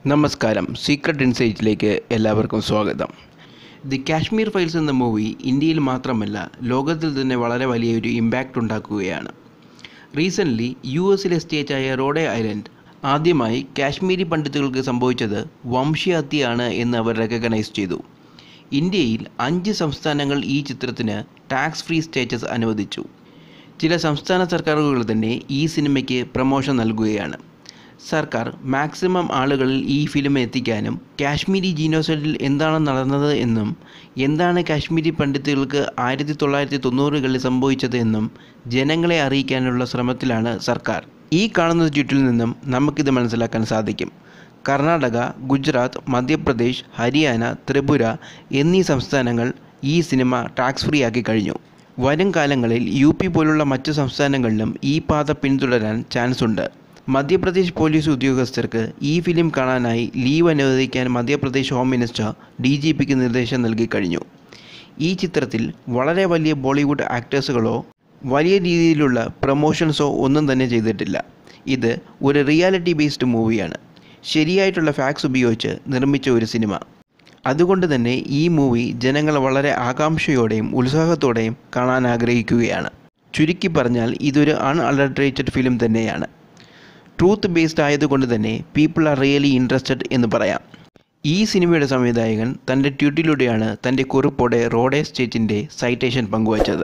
നമസ്കാരം സീക്രട്ട് ഇൻസൈറ്റിലേക്ക് എല്ലാവർക്കും സ്വാഗതം ദി കാശ്മീർ ഫയൽസ് എന്ന മൂവി ഇന്ത്യയിൽ മാത്രമല്ല ലോകത്തിൽ തന്നെ വളരെ വലിയൊരു ഇമ്പാക്റ്റ് ഉണ്ടാക്കുകയാണ് റീസെൻ്റ്ലി യു എസിലെ സ്റ്റേറ്റായ റോഡെ ഐലൻഡ് ആദ്യമായി കാശ്മീരി പണ്ഡിറ്റുകൾക്ക് സംഭവിച്ചത് വംശീയഹത്യയാണ് എന്ന് അവർ റെക്കഗ്നൈസ് ചെയ്തു ഇന്ത്യയിൽ അഞ്ച് സംസ്ഥാനങ്ങൾ ഈ ചിത്രത്തിന് ടാക്സ് ഫ്രീ സ്റ്റേറ്റസ് അനുവദിച്ചു ചില സംസ്ഥാന സർക്കാരുകൾ തന്നെ ഈ സിനിമയ്ക്ക് പ്രമോഷൻ നൽകുകയാണ് സർക്കാർ മാക്സിമം ആളുകളിൽ ഈ ഫിലിം എത്തിക്കാനും കാശ്മീരി ജീനോസൈഡിൽ എന്താണ് നടന്നത് എന്നും എന്താണ് കാശ്മീരി പണ്ഡിറ്റുകൾക്ക് ആയിരത്തി തൊള്ളായിരത്തി തൊണ്ണൂറുകളിൽ സംഭവിച്ചത് എന്നും ജനങ്ങളെ അറിയിക്കാനുള്ള ശ്രമത്തിലാണ് സർക്കാർ ഈ കാണുന്ന ചുറ്റിൽ നിന്നും നമുക്കിത് മനസ്സിലാക്കാൻ സാധിക്കും കർണാടക ഗുജറാത്ത് മധ്യപ്രദേശ് ഹരിയാന ത്രിപുര എന്നീ സംസ്ഥാനങ്ങൾ ഈ സിനിമ ടാക്സ് ഫ്രീ ആക്കി കഴിഞ്ഞു വരും കാലങ്ങളിൽ യു പി പോലുള്ള മറ്റു സംസ്ഥാനങ്ങളിലും ഈ പാത പിന്തുടരാൻ ചാൻസ് ഉണ്ട് മധ്യപ്രദേശ് പോലീസ് ഉദ്യോഗസ്ഥർക്ക് ഈ ഫിലിം കാണാനായി ലീവ് അനുവദിക്കാൻ Madhya Pradesh home minister D G പിക്ക് നിർദ്ദേശം നൽകി കഴിഞ്ഞു ഈ ചിത്രത്തിൽ വളരെ വലിയ ബോളിവുഡ് ആക്ടേഴ്സുകളോ വലിയ രീതിയിലുള്ള പ്രൊമോഷൻസോ ഒന്നും തന്നെ ചെയ്തിട്ടില്ല ഇത് ഒരു റിയാലിറ്റി ബേസ്ഡ് മൂവിയാണ് ശരിയായിട്ടുള്ള ഫാക്ട്സ് ഉപയോഗിച്ച് നിർമ്മിച്ച ഒരു സിനിമ അതുകൊണ്ട് തന്നെ ഈ മൂവി ജനങ്ങൾ വളരെ ആകാംക്ഷയോടെയും ഉത്സാഹത്തോടെയും കാണാൻ ആഗ്രഹിക്കുകയാണ് ചുരുക്കി പറഞ്ഞാൽ ഇതൊരു അൺഅഡൾട്രേറ്റഡ് ഫിലിം തന്നെയാണ് ട്രൂത്ത് ബേസ്ഡ് ആയതുകൊണ്ട് തന്നെ പീപ്പിൾ ആർ റിയലി ഇൻട്രസ്റ്റഡ് എന്ന് പറയാം ഈ സിനിമയുടെ സംവിധായകൻ തൻ്റെ ട്വീറ്റിലൂടെയാണ് തൻ്റെ കുറിപ്പോടെ റോഡേ സ്റ്റേറ്റിൻ്റെ സൈറ്റേഷൻ പങ്കുവച്ചത്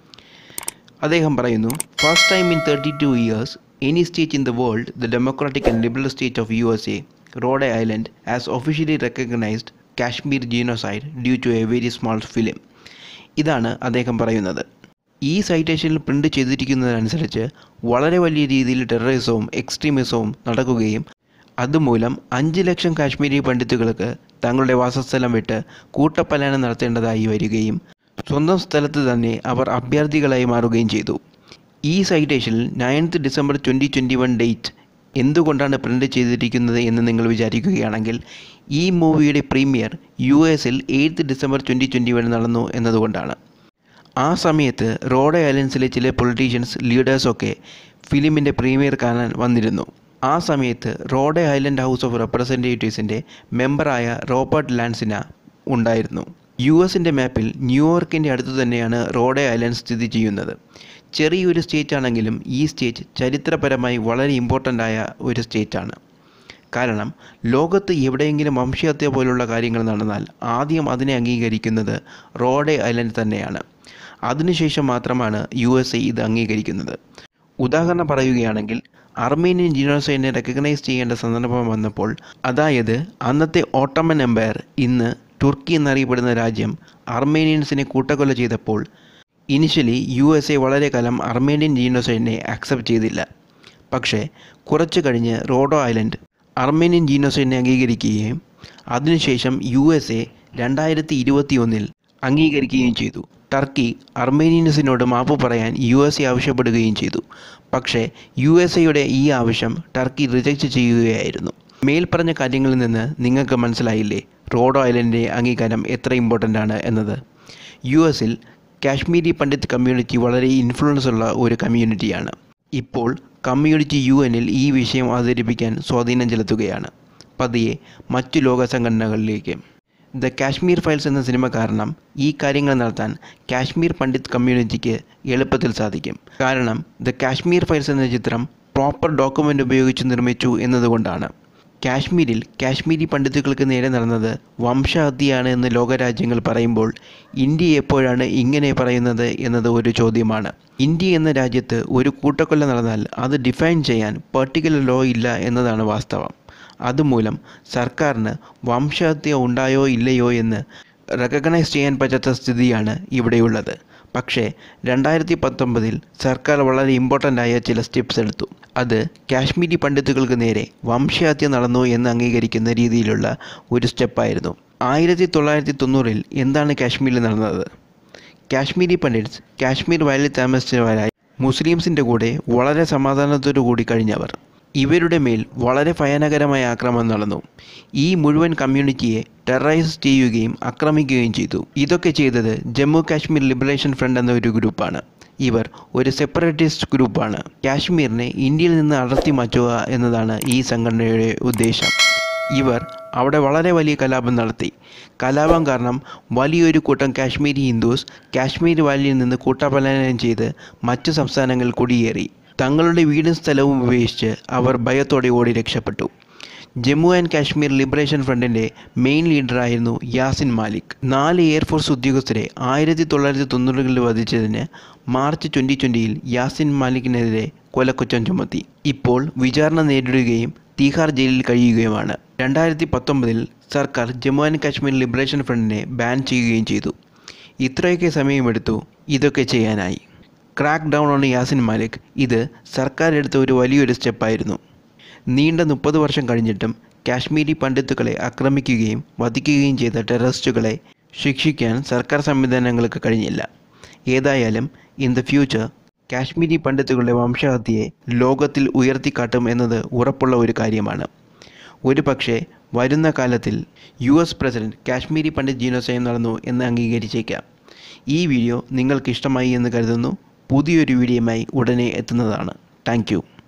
അദ്ദേഹം പറയുന്നു first time in thirty two years any state in the world the democratic and liberal state of U S A Rhode Island has officially recognised Kashmir genocide due to a very small film ഇതാണ് അദ്ദേഹം പറയുന്നത് ഈ സൈറ്റേഷനിൽ print ചെയ്തിരിക്കുന്നതനുസരിച്ച് വളരെ വലിയ രീതിയിൽ ടെററിസവും എക്സ്ട്രീമിസവും നടക്കുകയും അതുമൂലം അഞ്ച് ലക്ഷം കാശ്മീരി പണ്ഡിറ്റുകൾക്ക് തങ്ങളുടെ വാസസ്ഥലം വിട്ട് കൂട്ടപ്പലായനം നടത്തേണ്ടതായി വരികയും സ്വന്തം സ്ഥലത്ത് തന്നെ അവർ അഭ്യർത്ഥികളായി മാറുകയും ചെയ്തു ഈ സൈറ്റേഷനിൽ ninth December twenty twenty one date എന്തുകൊണ്ടാണ് പ്രിൻ്റ് ചെയ്തിരിക്കുന്നത് എന്ന് നിങ്ങൾ വിചാരിക്കുകയാണെങ്കിൽ ഈ മൂവിയുടെ പ്രീമിയർ യു എസിൽ eighth December twenty twenty one നടന്നു എന്നതുകൊണ്ടാണ് ആ സമയത്ത് റോഡ് ഐലൻഡ്സിലെ ചില പൊളിറ്റീഷ്യൻസ് ലീഡേഴ്സൊക്കെ ഫിലിമിൻ്റെ പ്രീമിയർ കാണാൻ വന്നിരുന്നു ആ സമയത്ത് റോഡ് ഐലൻഡ് ഹൗസ് ഓഫ് റെപ്രസെൻറ്റേറ്റീവ്സിൻ്റെ മെമ്പറായ റോബർട്ട് ലാൻസിന ഉണ്ടായിരുന്നു യു എസിൻ്റെ മാപ്പിൽ ന്യൂയോർക്കിൻ്റെ അടുത്ത് തന്നെയാണ് റോഡ് ഐലൻഡ് സ്ഥിതി ചെയ്യുന്നത് ചെറിയൊരു സ്റ്റേറ്റ് ആണെങ്കിലും ഈ സ്റ്റേറ്റ് ചരിത്രപരമായി വളരെ ഇമ്പോർട്ടൻ്റ് ആയ ഒരു സ്റ്റേറ്റാണ് കാരണം ലോകത്ത് എവിടെയെങ്കിലും വംശഹത്യ പോലുള്ള കാര്യങ്ങൾ നടന്നാൽ ആദ്യം അതിനെ അംഗീകരിക്കുന്നത് റോഡേ ഐലൻഡ് തന്നെയാണ് അതിനുശേഷം മാത്രമാണ് യു എസ് എ ഇത് അംഗീകരിക്കുന്നത് ഉദാഹരണം പറയുകയാണെങ്കിൽ അർമേനിയൻ ജീനോസൈഡിനെ റെക്കഗ്നൈസ് ചെയ്യേണ്ട സന്ദർഭം വന്നപ്പോൾ അതായത് അന്നത്തെ ഓട്ടോമൻ എംപയർ ഇന്ന് തുർക്കി എന്നറിയപ്പെടുന്ന രാജ്യം അർമേനിയൻസിനെ കൂട്ടക്കൊല ചെയ്തപ്പോൾ ഇനിഷ്യലി യു എസ് എ വളരെ കാലം അർമേനിയൻ ജീനോസൈഡിനെ അക്സെപ്റ്റ് ചെയ്തില്ല പക്ഷേ കുറച്ചു കഴിഞ്ഞ് റോഡോ ഐലൻഡ് അർമേനിയൻ ജീനോസൈഡിനെ അംഗീകരിക്കുകയും അതിനുശേഷം യു എസ് എ രണ്ടായിരത്തി ഇരുപത്തി ഒന്നിൽ അംഗീകരിക്കുകയും ചെയ്തു ടർക്കി അർമേനിയൻസിനോട് മാപ്പ് പറയാൻ യു എസ് എ ആവശ്യപ്പെടുകയും ചെയ്തു പക്ഷേ യു എസ് എയുടെ ഈ ആവശ്യം ടർക്കി റിജക്റ്റ് ചെയ്യുകയായിരുന്നു മേൽപ്പറഞ്ഞ കാര്യങ്ങളിൽ നിന്ന് നിങ്ങൾക്ക് മനസ്സിലായില്ലേ റോഡോ ഐലൻഡിൻ്റെ അംഗീകാരം എത്ര ഇമ്പോർട്ടൻ്റ് ആണ് എന്നത് യു എസിൽ കാശ്മീരി പണ്ഡിറ്റ് കമ്മ്യൂണിറ്റി വളരെ ഇൻഫ്ലുവൻസ് ഉള്ള ഒരു കമ്മ്യൂണിറ്റിയാണ് ഇപ്പോൾ കമ്മ്യൂണിറ്റി യു എനിൽ ഈ വിഷയം അവതരിപ്പിക്കാൻ സ്വാധീനം ചെലുത്തുകയാണ് പതിയെ മറ്റു ലോക സംഘടനകളിലേക്ക് ദ കാശ്മീർ ഫയൽസ് എന്ന സിനിമ കാരണം ഈ കാര്യങ്ങൾ നടത്താൻ കാശ്മീർ പണ്ഡിറ്റ് കമ്മ്യൂണിറ്റിക്ക് എളുപ്പത്തിൽ സാധിക്കും കാരണം ദ കാശ്മീർ ഫയൽസ് എന്ന ചിത്രം പ്രോപ്പർ ഡോക്യുമെൻ്റ് ഉപയോഗിച്ച് നിർമ്മിച്ചു എന്നതുകൊണ്ടാണ് കാശ്മീരിൽ കാശ്മീരി പണ്ഡിറ്റുകൾക്ക് നേരെ നടന്നത് വംശഹത്യയാണ് എന്ന് ലോകരാജ്യങ്ങൾ പറയുമ്പോൾ ഇന്ത്യ എപ്പോഴാണ് ഇങ്ങനെ പറയുന്നത് എന്നത് ഒരു ചോദ്യമാണ് ഇന്ത്യ എന്ന രാജ്യത്ത് ഒരു കൂട്ടക്കൊല നടന്നാൽ അത് ഡിഫൈൻ ചെയ്യാൻ പെർട്ടിക്കുലർ ലോ ഇല്ല എന്നതാണ് വാസ്തവം അതുമൂലം സർക്കാരിന് വംശഹത്യ ഉണ്ടായോ ഇല്ലയോ എന്ന് റെക്കഗ്നൈസ് ചെയ്യാൻ പറ്റാത്ത സ്ഥിതിയാണ് ഇവിടെയുള്ളത് പക്ഷേ രണ്ടായിരത്തി പത്തൊമ്പതിൽ സർക്കാർ വളരെ ഇമ്പോർട്ടൻ്റ് ആയ ചില സ്റ്റെപ്സ് എടുത്തു അത് കാശ്മീരി പണ്ഡിറ്റുകൾക്ക് നേരെ വംശഹത്യ നടന്നു എന്ന് അംഗീകരിക്കുന്ന രീതിയിലുള്ള ഒരു സ്റ്റെപ്പായിരുന്നു ആയിരത്തി തൊള്ളായിരത്തി തൊണ്ണൂറിൽ എന്താണ് കാശ്മീരിൽ നടന്നത് കാശ്മീരി പണ്ഡിറ്റ്സ് കാശ്മീർ വയലിൽ താമസിച്ചവരായി മുസ്ലിംസിൻ്റെ കൂടെ വളരെ സമാധാനത്തോടു കൂടി കഴിഞ്ഞവർ ഇവരുടെ മേൽ വളരെ ഭയാനകരമായ ആക്രമണം നടന്നു ഈ മുഴുവൻ കമ്മ്യൂണിറ്റിയെ ടെററൈസ് ചെയ്യുകയും ആക്രമിക്കുകയും ചെയ്തു ഇതൊക്കെ ചെയ്തത് ജമ്മു കാശ്മീർ ലിബറേഷൻ ഫ്രണ്ട് എന്ന ഒരു ഗ്രൂപ്പാണ് ഇവർ ഒരു സെപ്പറേറ്റിസ്റ്റ് ഗ്രൂപ്പാണ് കാശ്മീരിനെ ഇന്ത്യയിൽ നിന്ന് അടർത്തി മാറ്റുക എന്നതാണ് ഈ സംഘടനയുടെ ഉദ്ദേശം ഇവർ അവിടെ വളരെ വലിയ കലാപം നടത്തി കലാപം കാരണം വലിയൊരു കൂട്ടം കാശ്മീരി ഹിന്ദുസ് കാശ്മീർ വാലിയിൽ നിന്ന് കൂട്ടപലായനം ചെയ്ത് മറ്റു സംസ്ഥാനങ്ങളിൽ കുടിയേറി തങ്ങളുടെ വീടും സ്ഥലവും ഉപേക്ഷിച്ച് അവർ ഭയത്തോടെ ഓടി രക്ഷപ്പെട്ടു ജമ്മു ആൻഡ് കാശ്മീർ ലിബറേഷൻ ഫ്രണ്ടിൻ്റെ മെയിൻ ലീഡറായിരുന്നു യാസിൻ മാലിക് നാല് എയർഫോഴ്സ് ഉദ്യോഗസ്ഥരെ ആയിരത്തി തൊള്ളായിരത്തി തൊണ്ണൂറുകളിൽ വധിച്ചതിന് മാർച്ച് ട്വൻ്റി ട്വൻ്റിയിൽ യാസിൻ മാലിക്കിനെതിരെ കൊലക്കുറ്റം ചുമത്തി ഇപ്പോൾ വിചാരണ നേരിടുകയും തീഹാർ ജയിലിൽ കഴിയുകയുമാണ് രണ്ടായിരത്തി പത്തൊമ്പതിൽ സർക്കാർ ജമ്മു ആൻഡ് കാശ്മീർ ലിബറേഷൻ ഫ്രണ്ടിനെ ബാൻ ചെയ്യുകയും ചെയ്തു ഇത്രയൊക്കെ സമയമെടുത്തു ഇതൊക്കെ ചെയ്യാനായി crack down on Yasin Malik ഇത് സർക്കാർ എടുത്ത ഒരു വലിയൊരു സ്റ്റെപ്പായിരുന്നു നീണ്ട മുപ്പത് വർഷം കഴിഞ്ഞിട്ടും കാശ്മീരി പണ്ഡിത്തുക്കളെ ആക്രമിക്കുകയും വധിക്കുകയും ചെയ്ത ടെററിസ്റ്റുകളെ ശിക്ഷിക്കാൻ സർക്കാർ സംവിധാനങ്ങൾക്ക് കഴിഞ്ഞില്ല ഏതായാലും ഇൻ ദ ഫ്യൂച്ചർ കാശ്മീരി പണ്ഡിത്തുകളുടെ വംശഹത്യയെ ലോകത്തിൽ ഉയർത്തിക്കാട്ടും എന്നത് ഉറപ്പുള്ള ഒരു കാര്യമാണ് ഒരു പക്ഷേ വരുന്ന കാലത്തിൽ U S president Kashmiri Pandit ജീനോസയം നടന്നു എന്ന് അംഗീകരിച്ചേക്കാം ഈ വീഡിയോ നിങ്ങൾക്ക് ഇഷ്ടമായി എന്ന് കരുതുന്നു പുതിയൊരു വീഡിയോയുമായി ഉടനെ എത്തുന്നതാണ് താങ്ക്